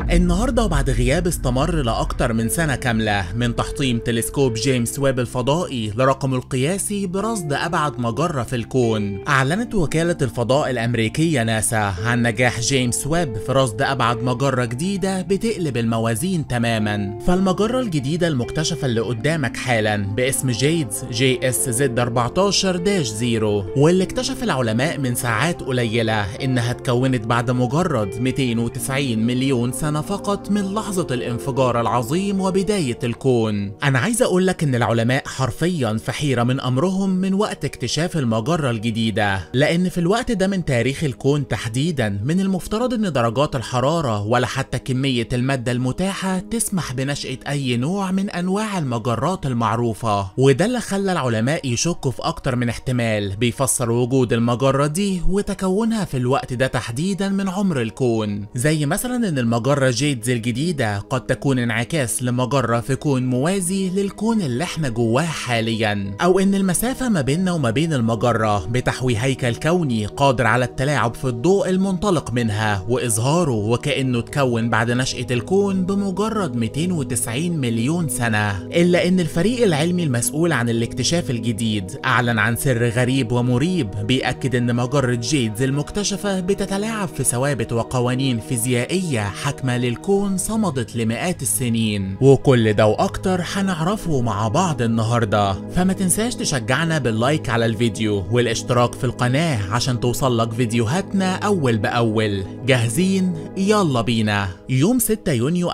النهارده وبعد غياب استمر لأكتر من سنة كاملة من تحطيم تلسكوب جيمس ويب الفضائي لرقمه القياسي برصد أبعد مجرة في الكون أعلنت وكالة الفضاء الأمريكية ناسا عن نجاح جيمس ويب في رصد أبعد مجرة جديدة بتقلب الموازين تماما فالمجرة الجديدة المكتشفة اللي قدامك حالا باسم جيدز جي اس زد 14 داش زيرو واللي اكتشف العلماء من ساعات قليلة إنها اتكونت بعد مجرد 290 مليون سنة فقط من لحظة الانفجار العظيم وبداية الكون أنا عايز أقول لك إن العلماء حرفيا في حيرة من أمرهم من وقت اكتشاف المجرة الجديدة لأن في الوقت ده من تاريخ الكون تحديدا من المفترض إن درجات الحرارة ولا حتى كمية المادة المتاحة تسمح بنشأة أي نوع من أنواع المجرات المعروفة وده اللي خلى العلماء يشكوا في أكتر من احتمال بيفسر وجود المجرة دي وتكونها في الوقت ده تحديدا من عمر الكون زي مثلا إن المجرة جيدز الجديدة قد تكون انعكاس لمجرة في كون موازي للكون اللي احنا جواه حاليا أو إن المسافة ما بيننا وما بين المجرة بتحوي هيكل كوني قادر على التلاعب في الضوء المنطلق منها وإظهاره وكأنه اتكون بعد نشأة الكون بمجرد 290 مليون سنة إلا إن الفريق العلمي المسؤول عن الاكتشاف الجديد أعلن عن سر غريب ومريب بيأكد إن مجرة جيدز المكتشفة بتتلاعب في ثوابت وقوانين فيزيائية حاكمة للكون صمدت لمئات السنين وكل ده وأكتر هنعرفه مع بعض النهاردة فما تنساش تشجعنا باللايك على الفيديو والاشتراك في القناة عشان توصل لك فيديوهاتنا أول بأول جاهزين؟ يلا بينا يوم 6 يونيو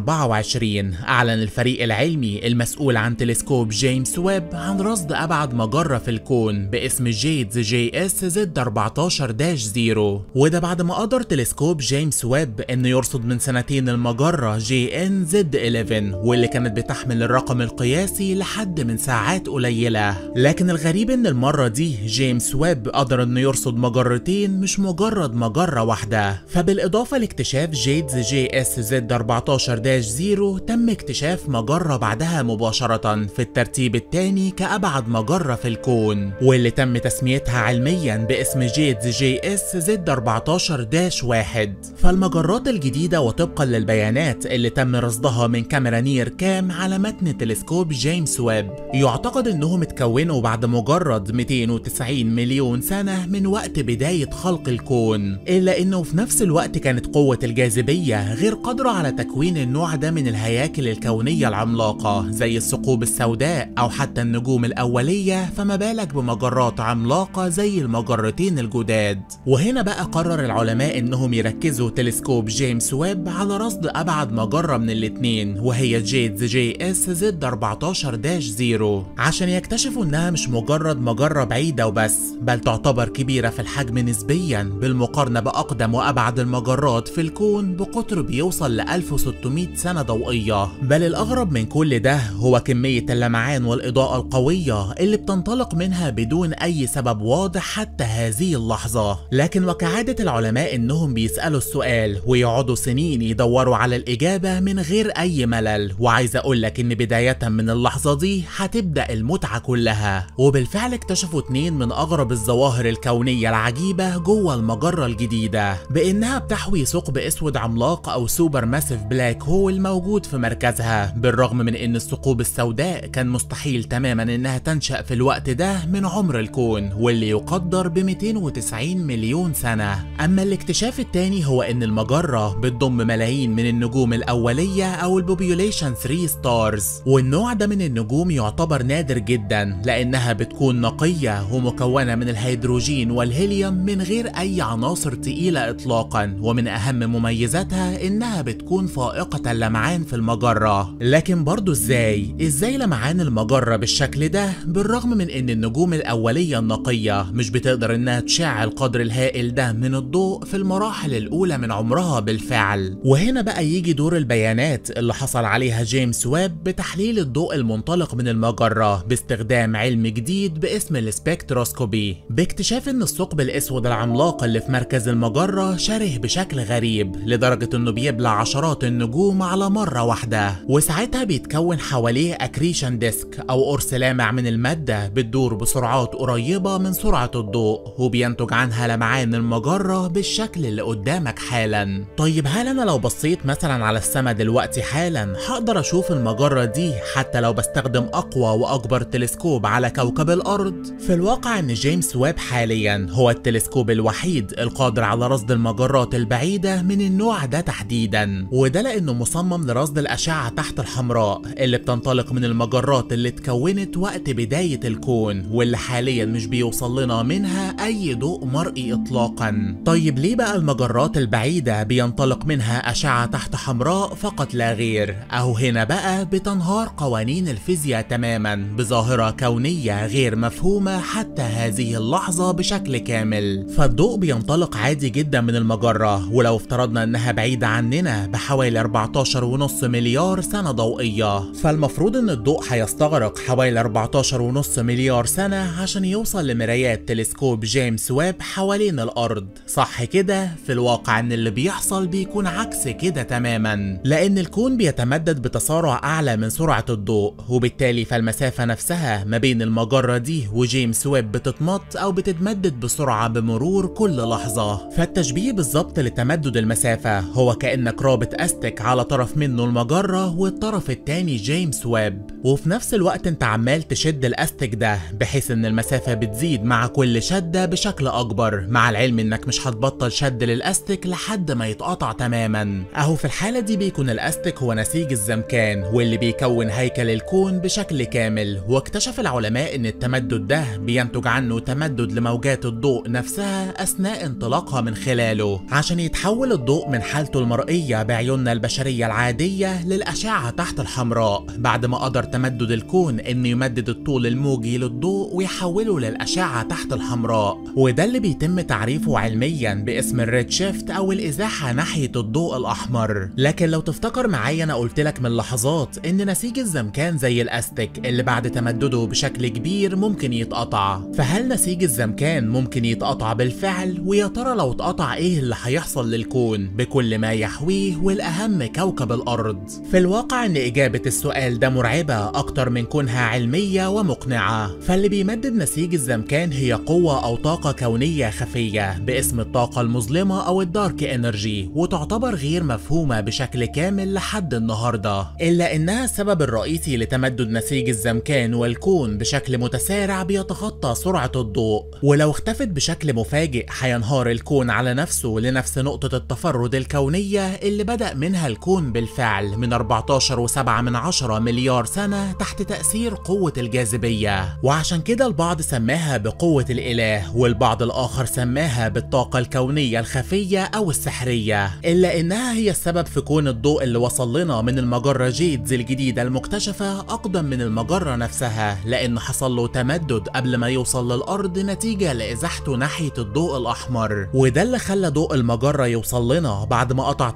2024 أعلن الفريق العلمي المسؤول عن تلسكوب جيمس ويب عن رصد أبعد مجرة في الكون باسم جيدز جي اس زد 14 داش زيرو وده بعد ما قدر تلسكوب جيمس ويب انه يرصد من سنتين المجرة جي ان زد 11 واللي كانت بتحمل الرقم القياسي لحد من ساعات قليلة لكن الغريب ان المرة دي جيمس ويب قدر انه يرصد مجرتين مش مجرد مجرة واحدة فبالاضافة لاكتشاف جيدز جي اس زد 14 داش زيرو تم اكتشاف مجرة بعدها مباشرة في الترتيب الثاني كأبعد مجرة في الكون واللي تم تسميتها علميا باسم جيدز جي اس زد 14 داش واحد فالمجرات الجديدة وطبقا للبيانات اللي تم رصدها من كاميرا نير كام على متن تلسكوب جيمس ويب يعتقد انهم اتكونوا بعد مجرد 290 مليون سنة من وقت بداية خلق الكون الا انه في نفس الوقت كانت قوة الجاذبية غير قادرة على تكوين النوع ده من الهياكل الكونية العملاقة زي الثقوب السوداء او حتى النجوم الاولية فما بالك بمجرات عملاقة زي المجرتين الجداد وهنا بقى قرر العلماء انهم يركزوا تلسكوب جيمس ويب على رصد ابعد مجرة من الاتنين وهي جيدز جي اس زد 14 داش زيرو عشان يكتشفوا انها مش مجرد مجرة بعيدة وبس بل تعتبر كبيرة في الحجم نسبيا بالمقارنة باقدم وابعد المجرات في الكون بقطر بيوصل ل 1600 سنة ضوئية بل الاغرب من كل ده هو كمية اللمعان والاضاءة القوية اللي بتنطلق منها بدون اي سبب واضح حتى هذه اللحظة لكن وكعادة العلماء انهم بيسألوا السؤال ويقعدوا سنين يدوروا على الإجابة من غير أي ملل وعايز أقول لك إن بداية من اللحظة دي هتبدأ المتعة كلها وبالفعل اكتشفوا اتنين من أغرب الظواهر الكونية العجيبة جوه المجرة الجديدة بإنها بتحوي ثقب أسود عملاق أو سوبر ماسيف بلاك هول موجود في مركزها بالرغم من إن الثقوب السوداء كان مستحيل تماما إنها تنشأ في الوقت ده من عمر الكون واللي يقدر ب 290 مليون سنة أما الاكتشاف التاني هو إن المجرة بتضم ملايين من النجوم الأولية أو البوبيوليشن 3 ستارز والنوع ده من النجوم يعتبر نادر جدا لأنها بتكون نقية ومكونة من الهيدروجين والهيليوم من غير أي عناصر تقيلة إطلاقا ومن أهم مميزاتها إنها بتكون فائقة اللمعان في المجرة لكن برضو إزاي؟ إزاي لمعان المجرة بالشكل ده بالرغم من إن النجوم الأولية النقية مش بتقدر إنها تشع القدر الهائل ده من الضوء في المراحل الأولى من عمرها بالفعل وهنا بقى يجي دور البيانات اللي حصل عليها جيمس ويب بتحليل الضوء المنطلق من المجرة باستخدام علم جديد باسم السبكتروسكوبي باكتشاف ان الثقب الاسود العملاق اللي في مركز المجرة شره بشكل غريب لدرجة انه بيبلع عشرات النجوم على مرة واحدة وساعتها بيتكون حواليه اكريشن ديسك او قرص لامع من المادة بتدور بسرعات قريبة من سرعة الضوء وبينتج عنها لمعان المجرة بالشكل اللي قدامك حالا طيب هل انا أنا لو بصيت مثلا على السماء دلوقتي حالا هقدر أشوف المجرة دي حتى لو بستخدم أقوى وأكبر تلسكوب على كوكب الأرض في الواقع إن جيمس ويب حاليا هو التلسكوب الوحيد القادر على رصد المجرات البعيدة من النوع ده تحديدا وده لأنه مصمم لرصد الأشعة تحت الحمراء اللي بتنطلق من المجرات اللي اتكونت وقت بداية الكون واللي حاليا مش بيوصل لنا منها أي ضوء مرئي إطلاقا طيب ليه بقى المجرات البعيدة بينطلق منها أشعة تحت حمراء فقط لا غير أهو هنا بقى بتنهار قوانين الفيزياء تماما بظاهرة كونية غير مفهومة حتى هذه اللحظة بشكل كامل فالضوء بينطلق عادي جدا من المجرة ولو افترضنا انها بعيدة عننا بحوالي 14.5 مليار سنة ضوئية فالمفروض ان الضوء هيستغرق حوالي 14.5 مليار سنة عشان يوصل لمرايات تلسكوب جيمس ويب حوالين الارض صح كده في الواقع ان اللي بيحصل بيكون عكس كده تماما لان الكون بيتمدد بتسارع اعلى من سرعة الضوء وبالتالي فالمسافة نفسها ما بين المجرة دي وجيمس ويب بتتمط او بتتمدد بسرعة بمرور كل لحظة فالتشبيه بالظبط لتمدد المسافة هو كأنك رابط استك على طرف منه المجرة والطرف التاني جيمس ويب وفي نفس الوقت انت عمال تشد الاستك ده بحيث ان المسافة بتزيد مع كل شدة بشكل اكبر مع العلم انك مش هتبطل شد للاستك لحد ما يتقطع تماما اهو في الحالة دي بيكون الاستك هو نسيج الزمكان واللي بيكون هيكل الكون بشكل كامل واكتشف العلماء ان التمدد ده بينتج عنه تمدد لموجات الضوء نفسها اثناء انطلاقها من خلاله عشان يتحول الضوء من حالته المرئية بعيوننا البشرية العادية للأشعة تحت الحمراء بعد ما قدر تمدد الكون انه يمدد الطول الموجي للضوء ويحوله للأشعة تحت الحمراء وده اللي بيتم تعريفه علميا باسم الريد شيفت او الازاحة ناحية الضوء الاحمر لكن لو تفتكر معايا انا قلت لك من لحظات ان نسيج الزمكان زي الاستك اللي بعد تمدده بشكل كبير ممكن يتقطع فهل نسيج الزمكان ممكن يتقطع بالفعل ويا ترى لو اتقطع ايه اللي هيحصل للكون بكل ما يحويه والاهم كوكب الارض في الواقع ان اجابة السؤال ده مرعبة اكتر من كونها علمية ومقنعة فاللي بيمدد نسيج الزمكان هي قوة او طاقة كونية خفية باسم الطاقة المظلمة او الدارك انرجي وتعتبر غير مفهومة بشكل كامل لحد النهاردة الا انها السبب الرئيسي لتمدد نسيج الزمكان والكون بشكل متسارع بيتخطى سرعة الضوء ولو اختفت بشكل مفاجئ هينهار الكون على نفسه لنفس نقطة التفرد الكونية اللي بدأ منها الكون بالفعل من 14.7 من عشرة مليار سنة تحت تأثير قوة الجاذبية وعشان كده البعض سماها بقوة الإله والبعض الآخر سماها بالطاقة الكونية الخفية أو السحرية إلا إنها هي السبب في كون الضوء اللي وصل لنا من المجرة جيدز الجديدة المكتشفة أقدم من المجرة نفسها لأن حصل له تمدد قبل ما يوصل للأرض نتيجة لإزاحته ناحية الضوء الأحمر وده اللي خلى ضوء المجرة يوصل لنا بعد ما قطع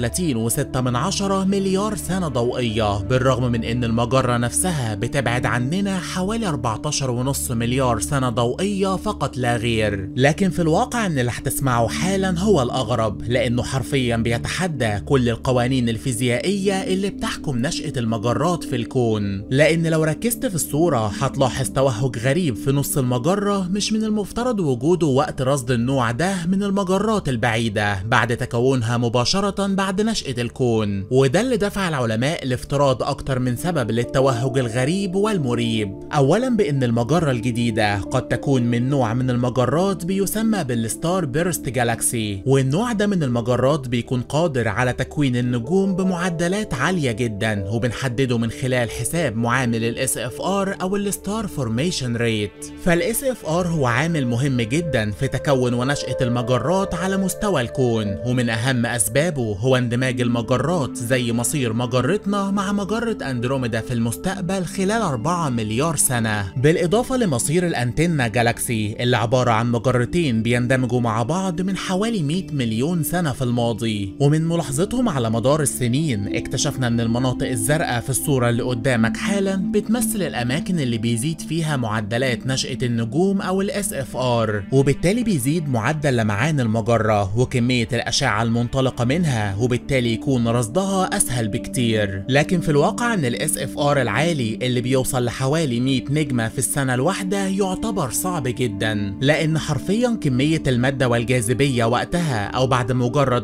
33.6 من عشرة مليار سنة ضوئية بالرغم من إن المجرة نفسها بتبعد عننا حوالي 14.5 مليار سنة ضوئية فقط لا غير لكن في الواقع إن اللي هتسمعه حالا هو الأغرب لأنه حرفيا بيتحدى كل القوانين الفيزيائية اللي بتحكم نشأة المجرات في الكون لأن لو ركزت في الصورة هتلاحظ توهج غريب في نص المجرة مش من المفترض وجوده وقت رصد النوع ده من المجرات البعيدة بعد تكونها مباشرة بعد نشأة الكون وده اللي دفع العلماء لافتراض أكتر من سبب للتوهج الغريب والمريب أولا بأن المجرة الجديدة قد تكون من نوع من المجرات بيسمى بالستار بيرست جالاكسي والنوع ده من المجرات بيكون قادر على تكوين النجوم بمعدلات عالية جدا وبنحدده من خلال حساب معامل الاس اف ار او الستار فورميشن ريت فالاس اف ار هو عامل مهم جدا في تكون ونشأة المجرات على مستوى الكون ومن اهم اسبابه هو اندماج المجرات زي مصير مجرتنا مع مجرة اندروميدا في المستقبل خلال 4 مليار سنة بالاضافة لمصير الانتنا جالاكسي اللي عبارة عن مجرتين بيندمجوا مع بعض من حوالي 100 مليون سنة في الماضي ومن ملاحظتهم على مدار السنين اكتشفنا ان المناطق الزرقاء في الصورة اللي قدامك حالا بتمثل الاماكن اللي بيزيد فيها معدلات نشأة النجوم او الاس اف ار وبالتالي بيزيد معدل لمعان المجرة وكمية الاشعة المنطلقة منها وبالتالي يكون رصدها اسهل بكتير لكن في الواقع ان الاس اف ار العالي اللي بيوصل لحوالي 100 نجمة في السنة الواحدة يعتبر صعب جدا لان حرفيا كمية المادة والجاذبية وقتها او بعد مجرد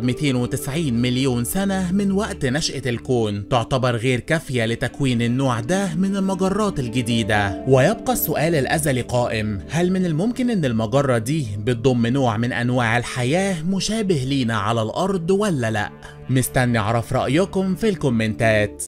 92 مليون سنة من وقت نشأة الكون تعتبر غير كافية لتكوين النوع ده من المجرات الجديدة ويبقى السؤال الأزلي قائم هل من الممكن أن المجرة دي بتضم نوع من أنواع الحياة مشابه لينا على الأرض ولا لأ؟ مستني أعرف رأيكم في الكومنتات